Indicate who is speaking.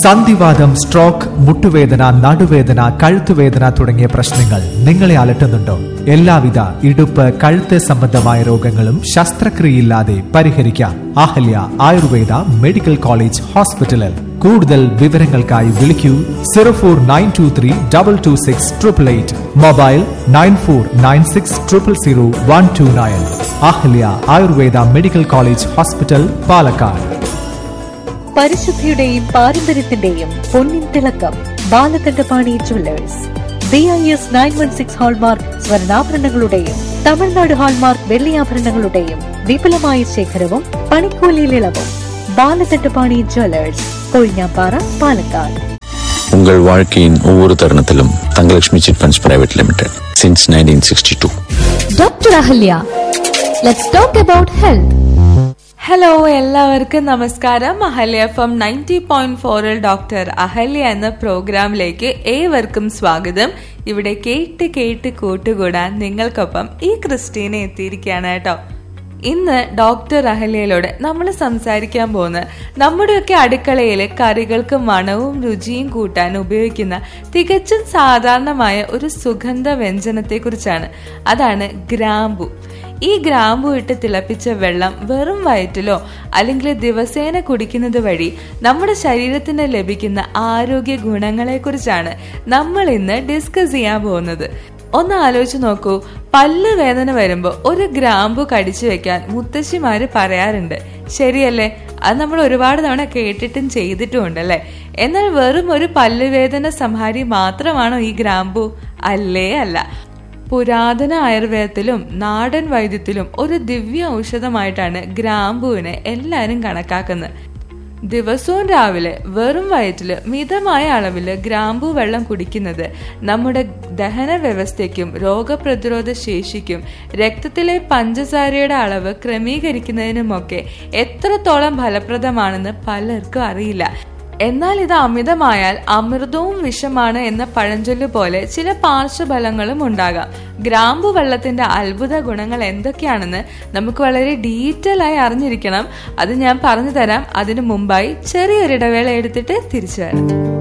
Speaker 1: സന്ധിവാദം സ്ട്രോക്ക് മുട്ടുവേദന നടുവേദന കഴുത്തുവേദന തുടങ്ങിയ പ്രശ്നങ്ങൾ നിങ്ങളെ അലട്ടുന്നുണ്ടോ എല്ലാവിധ ഇടുപ്പ് കഴുത്ത് സംബന്ധമായ രോഗങ്ങളും ശസ്ത്രക്രിയയില്ലാതെ പരിഹരിക്കാം അഹല്യ ആയുർവേദ മെഡിക്കൽ കോളേജ് ഹോസ്പിറ്റലിൽ കൂടുതൽ വിവരങ്ങൾക്കായി വിളിക്കൂ zero four nine two three double two six triple eight mobile nine four nine six triple zero one two nine Ahalia Ayurveda medical college hospital Palakkad
Speaker 2: പരിശുദ്ധിയുടെയും പാരമ്പര്യത്തിന്റെയും പൊന്നിൻ തിളക്കം Balakandapani jewellers B I S nine one six hallmark സ്വർണ്ണാഭരണങ്ങളുടെയും Tamil Nadu hallmark വെള്ളിയാഭരണങ്ങളുടെയും വിപുലമായ ശേഖരവും പണിക്കൂലിയിൽ ഇളവും ബാലകണ്ഠപാണി ജ്വല്ലേഴ്സ് കൊഴിഞ്ഞാപ്പാറ പാലക്കാട്
Speaker 3: உங்கள் வாழ்க்கையின் ஒவ்வொரு தருணத்திலும் Thangalakshmi chit funds private limited since nineteen sixty two
Speaker 4: doctor Ahalya let's talk about health
Speaker 5: hello എല്ലാവർക്കും നമസ്കാരം Ahalia F M ninety point ഫോറിൽ ഡോക്ടർ അഹല്യ എന്ന പ്രോഗ്രാമിലേക്ക് ഏവർക്കും സ്വാഗതം ഇവിടെ കേട്ട് കേട്ട് കൂട്ടുകൂടാൻ നിങ്ങൾക്കൊപ്പം ഈ ക്രിസ്റ്റീനെ എത്തിയിരിക്കുകയാണ് കേട്ടോ ഇന്ന് ഡോക്ടർ അഹല്യയിലൂടെ നമ്മൾ സംസാരിക്കാൻ പോകുന്ന നമ്മുടെയൊക്കെ അടുക്കളയിൽ കറികൾക്ക് മണവും രുചിയും കൂട്ടാൻ ഉപയോഗിക്കുന്ന തികച്ചും സാധാരണമായ ഒരു സുഗന്ധ വ്യഞ്ജനത്തെക്കുറിച്ചാണ് അതാണ് ഗ്രാമ്പു ഈ ഗ്രാമ്പു ഇട്ട് തിളപ്പിച്ച വെള്ളം വെറും വയറ്റിലോ അല്ലെങ്കിൽ ദിവസേന കുടിക്കുന്നത് വഴി നമ്മുടെ ശരീരത്തിന് ലഭിക്കുന്ന ആരോഗ്യ ഗുണങ്ങളെക്കുറിച്ചാണ് നമ്മൾ ഇന്ന് ഡിസ്കസ് ചെയ്യാൻ പോകുന്നത് ഒന്ന് ആലോചിച്ച് നോക്കൂ പല്ല് വേദന വരുമ്പോ ഒരു ഗ്രാമ്പു കടിച്ചു വെക്കാൻ മുത്തശ്ശിമാര് പറയാറുണ്ട് ശരിയല്ലേ അത് നമ്മൾ ഒരുപാട് തവണ കേട്ടിട്ടും ചെയ്തിട്ടും അല്ലേ എന്നാൽ വെറും ഒരു പല്ലുവേദന സംഹാരി മാത്രമാണോ ഈ ഗ്രാമ്പു അല്ലേ അല്ല പുരാതന ആയുർവേദത്തിലും നാടൻ വൈദ്യത്തിലും ഒരു ദിവ്യ ഔഷധമായിട്ടാണ് ഗ്രാമ്പുവിനെ എല്ലാവരും കണക്കാക്കുന്നത് ദിവസവും രാവിലെ വെറും വയറ്റില് മിതമായ അളവില് ഗ്രാമ്പു വെള്ളം കുടിക്കുന്നത് നമ്മുടെ ദഹന വ്യവസ്ഥയ്ക്കും രോഗപ്രതിരോധ ശേഷിക്കും രക്തത്തിലെ പഞ്ചസാരയുടെ അളവ് ക്രമീകരിക്കുന്നതിനുമൊക്കെ എത്രത്തോളം ഫലപ്രദമാണെന്ന് പലർക്കും അറിയില്ല എന്നാൽ ഇത് അമിതമായാൽ അമൃതവും വിഷമാണ് എന്ന പഴഞ്ചൊല്ല് പോലെ ചില പാർശ്വഫലങ്ങളും ഉണ്ടാകാം ഗ്രാമ്പു വെള്ളത്തിന്റെ അത്ഭുത ഗുണങ്ങൾ എന്തൊക്കെയാണെന്ന് നമുക്ക് വളരെ ഡീറ്റെയിൽ ആയി അറിഞ്ഞിരിക്കണം അത് ഞാൻ പറഞ്ഞു തരാം അതിനു മുമ്പായി ചെറിയൊരിടവേള എടുത്തിട്ട് തിരിച്ചു വരാം